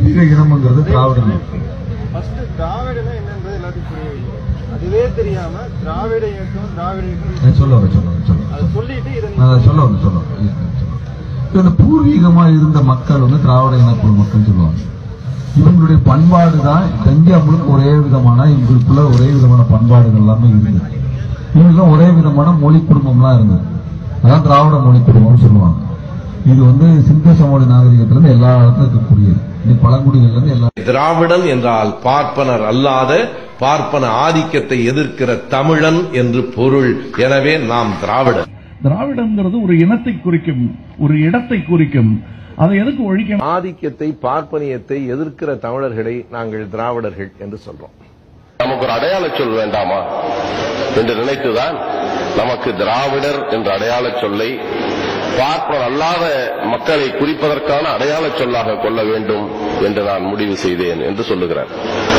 பூர்வீக இனம்ங்கிறது திராவிட இனம் ஃபர்ஸ்ட் திராவிடனா என்னன்றது எல்லாத்துக்கும் புரிய வைக்கும் அதுவே தெரியாம திராவிட இயக்கம் திராவிட இயக்கம் நான் சொல்ல வரேன், சொல்ல வரேன், சொல்ல வரேன். அதை சொல்லிட்டு இதை நான் அதை சொல்ல வரேன், சொல்ல வரேன். இருங்க, சொல்ல வரேன். இப்ப இந்த பூர்வீகமா இருந்த மக்கள் வந்து திராவிட இனக்குழு மக்கள் சொல்லுவாங்க இவங்களுடைய பண்பாடு தான் இந்தியா முழுக்க ஒரே விதமான இவங்களுக்குள்ள ஒரே விதமான பண்பாடுகள் எல்லாமே இருந்தது இவங்களும் ஒரே விதமான மொழி குடும்பம்லாம் இருந்தது அதான் திராவிட மொழி குடும்பம்னு சொல்லுவாங்க இது வந்து சிந்த சமோடி நாகரிகத்துல இருந்து எல்லா இடத்துல இருக்கக்கூடியது இது பழங்குடிகள்ல இருந்து எல்லா திராவிடன் என்றால் பார்ப்பனர் அல்லாத பார்ப்பன ஆதிக்கத்தை எதிர்க்கிற தமிழன் என்று பொருள் எனவே நாம் திராவிடர் திராவிடம்ங்கிறது ஒரு இனத்தை குறிக்கும் ஒரு இடத்தை குறிக்கும் அதை எதுக்கு ஒழிக்கணும் ஆதிக்கத்தை பார்ப்பனியத்தை எதிர்க்கிற தமிழர்களை நாங்கள் திராவிடர்கள் என்று சொல்றோம் நமக்கு ஒரு அடையாள சொல் வேண்டாமா என்று நினைத்துதான் நமக்கு திராவிடர் என்ற அடையாள சொல்லை பார்ப்பனர் அல்லாத மக்களை குறிப்பதற்கான அடையாள சொல்லாக கொள்ள வேண்டும் என்று நான் முடிவு செய்தேன் என்று சொல்லுகிறார்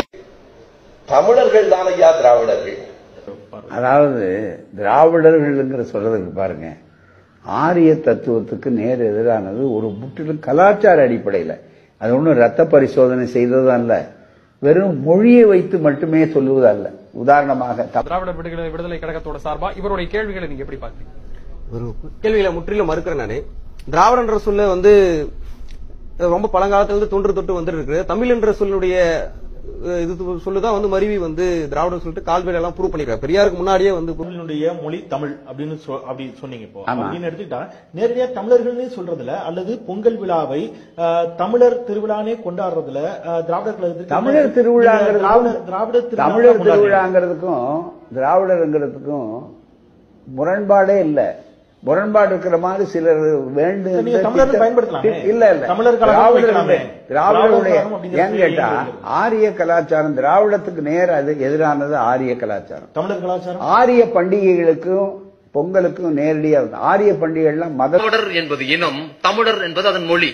தமிழர்கள் தான் ஐயா திராவிடர்கள் அதாவது திராவிடர்கள்ங்கிற சொல்றதுக்கு பாருங்க ஆரிய தத்துவத்துக்கு நேர் எதிரானது ஒரு முற்றிலும் கலாச்சார அடிப்படையில் அது ஒன்றும் ரத்த பரிசோதனை செய்தது அல்ல வெறும் மொழியை வைத்து மட்டுமே சொல்லுவது அல்ல உதாரணமாக தமிழ் திராவிட விடுதலை விடுதலை கழகத்தோட சார்பா இவருடைய கேள்விகளை நீங்க எப்படி பாத்தீங்க ஒரு கேள்வியில முற்றிலும் மறுக்கிறேன் நானு திராவிடன்ற சொல்ல வந்து அஹ், ரொம்ப பழங்காலத்துல இருந்து தொன்று தொட்டு வந்துட்டு இருக்கு தமிழ் என்ற சொல்லுடைய அஹ், இது சொல்லுதான் வந்து மருவி வந்து திராவிடம் சொல்லிட்டு கால்வேல எல்லாம் ப்ரூவ் பண்ணிருக்காரு பெரியாருக்கு முன்னாடியே வந்து தமிழினுடைய மொழி தமிழ் அப்படின்னு சொ- அப்படி சொன்னீங்க இப்போ ஆமா. அப்படின்னு எடுத்துக்கிட்டா நேரடியா தமிழர்கள்னு சொல்றதுல அல்லது பொங்கல் விழாவை அஹ், தமிழர் திருவிழானே கொண்டாடுறதுல அஹ், திராவிடர் கழகத்துக்கு தமிழர் நீங்க திருவிழாங்கிறது திராவிட திராவிட திருவிழா தமிழர் கொண்டாடுறீங்க. திருவிழாங்கிறதுக்கும் திராவிடருங்கிறதுக்கும் முரண்பாடே இல்ல முரண்பாடு இருக்கிற மாதிரி சிலர் வேண்டும் நீங்க தமிழர் பயன்படுத்தலாமே. இல்ல இல்ல தமிழர் கழகம் திராவிடருடைய வைக்கலாமே. திராவிடருடைய திராவிடர் கழகம் அப்படிங்கிற ஏன் பேர் கேட்டா ஏன் இருக்கு? ஆரிய கலாச்சாரம் திராவிடத்துக்கு நேர் அது எதிரானது ஆரிய கலாச்சாரம் தமிழர் கலாச்சாரம் ஆரிய பண்டிகைகளுக்கும் பொங்கலுக்கும் நேரடியா இருக்கு. ஆரிய பண்டிகைகள்லாம் மத திராவிடர் என்பது இனம் தமிழர் என்பது அதன் மொழி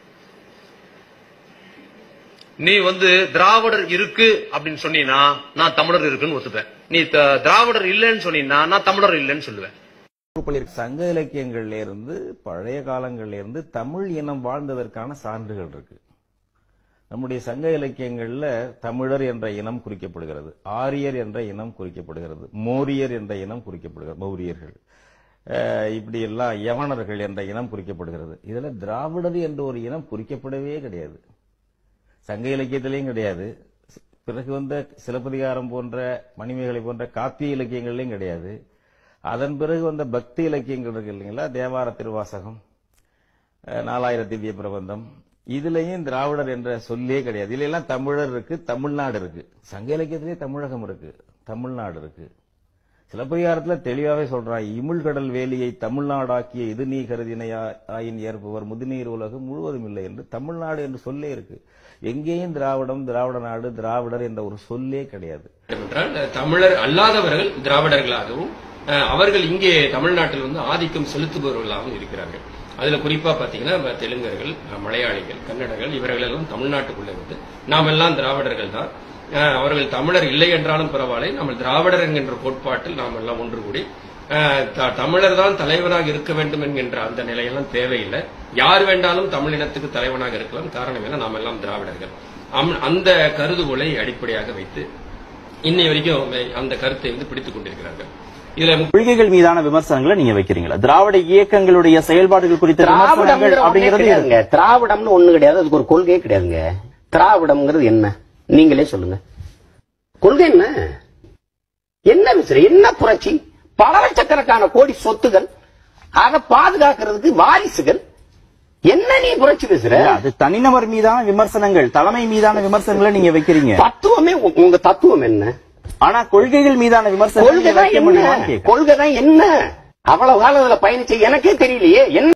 நீ வந்து திராவிடர் இருக்கு அப்படின்னு சொன்னீங்கன்னா நான் தமிழர் இருக்குன்னு ஒத்துப்பேன் நீ த- திராவிடர் இல்லைன்னு சொன்னீங்கன்னா நான் தமிழர் இல்லைன்னு சொல்லுவேன் ப்ரூவ் பண்ணிருக்கு சங்க இலக்கியங்கள்ல இருந்து பழைய காலங்கள்ல இருந்து தமிழ் இனம் வாழ்ந்ததற்கான சான்றுகள் இருக்கு நம்முடைய சங்க இலக்கியங்கள்ல தமிழர் என்ற இனம் குறிக்கப்படுகிறது ஆரியர் என்ற இனம் குறிக்கப்படுகிறது மோரியர் என்ற இனம் குறிக்கப்படுகிறது மௌரியர்கள் அஹ், இப்படி எல்லாம் யவனர்கள் என்ற இனம் குறிக்கப்படுகிறது இதுல திராவிடர் என்ற ஒரு இனம் குறிக்கப்படவே கிடையாது சங்க இலக்கியத்திலையும் கிடையாது பிறகு வந்த சிலப்பதிகாரம் போன்ற மணிமேகலை போன்ற காப்பிய இலக்கியங்கள்லையும் கிடையாது அதன் பிறகு வந்த பக்தி இலக்கியங்கள் இருக்கு இல்லைங்களா தேவார திருவாசகம் அஹ், நாலாயிர திவ்ய பிரபந்தம் இதுலயும் திராவிடர் என்ற சொல்லே கிடையாது இதுல எல்லாம் தமிழர் இருக்கு தமிழ்நாடு இருக்கு சங்க இலக்கியத்திலே தமிழகம் இருக்கு தமிழ்நாடு இருக்கு சிலப்பதிகாரத்துல தெளிவாவே சொல்றான் இமிழ்கடல் வேலியை தமிழ்நாடாக்கிய இது நீ கருதினையா ஆயின் ஏற்பவர் முதுநீர் உலகம் முழுவதும் இல்லை என்று தமிழ்நாடு என்று சொல்லே இருக்கு எங்கேயும் திராவிடம் திராவிட நாடு திராவிடர் என்ற ஒரு சொல்லே கிடையாது என்றால் தமிழர் அல்லாதவர்கள் திராவிடர்களாகவும் அஹ், அவர்கள் இங்கே தமிழ்நாட்டில் வந்து ஆதிக்கம் செலுத்துபவர்களாகவும் இருக்கிறார்கள் அதுல குறிப்பா பாத்தீங்கன்னா நம்ம தெலுங்கர்கள் அஹ், மலையாளிகள் கன்னடர்கள் இவர்கள் எல்லாம் தமிழ்நாட்டுக்குள்ளே வந்து நாம் எல்லாம் திராவிடர்கள் தான் அஹ், அவர்கள் தமிழர் இல்லை என்றாலும் பரவாயில்லை நம்ம திராவிடர் என்கின்ற கோட்பாட்டில் நாம் எல்லாம் ஒன்று கூடி அஹ், த- தமிழர் தான் தலைவராக இருக்க வேண்டும் என்கின்ற அந்த நிலையெல்லாம் தேவையில்லை யார் வேண்டாலும் தமிழினத்துக்கு தலைவனாக இருக்கலாம் காரணம் என்ன நாம் எல்லாம் திராவிடர்கள் அம்- அந்த கருதுகோளை அடிப்படையாக வைத்து இன்னை வரைக்கும் அந்த கருத்தை வந்து பிடித்துக் கொண்டிருக்கிறார்கள் இதுல கொள்கைகள் மீதான விமர்சனங்களை நீங்க வைக்கிறீங்களா திராவிட இயக்கங்களுடைய செயல்பாடுகள் குறித்த விமர்சனங்கள் திராவிடம்ங்கிற ஒண்ணே அப்படிங்கிறது கிடையாதுங்க திராவிடம்னு ஒண்ணு கிடையாது அதுக்கு ஒரு கொள்கையே கிடையாதுங்க திராவிடம்ங்கிறது என்ன நீங்களே சொல்லுங்க கொள்கை என்ன என்ன பேசுற என்ன புரட்சி பல லட்சக்கணக்கான கோடி சொத்துகள் அதை பாதுகாக்கிறதுக்கு வாரிசுகள் என்ன நீ புரட்சி பேசுற இல்ல, அது தனிநபர் மீதான விமர்சனங்கள் தலைமை மீதான விமர்சனங்களை நீங்க வைக்கிறீங்க தத்துவமே உ- உங்க தத்துவம் என்ன ஆனா கொள்கைகள் மீதான விமர்சனங்கள் கொள்கை நீங்க தான் வைக்க என்ன முடியுமான்னு கேக்குறேன். கொள்கை தான் என்ன அவ்வளவு காலம் அதுல பயணிச்சு எனக்கே தெரியலையே என்ன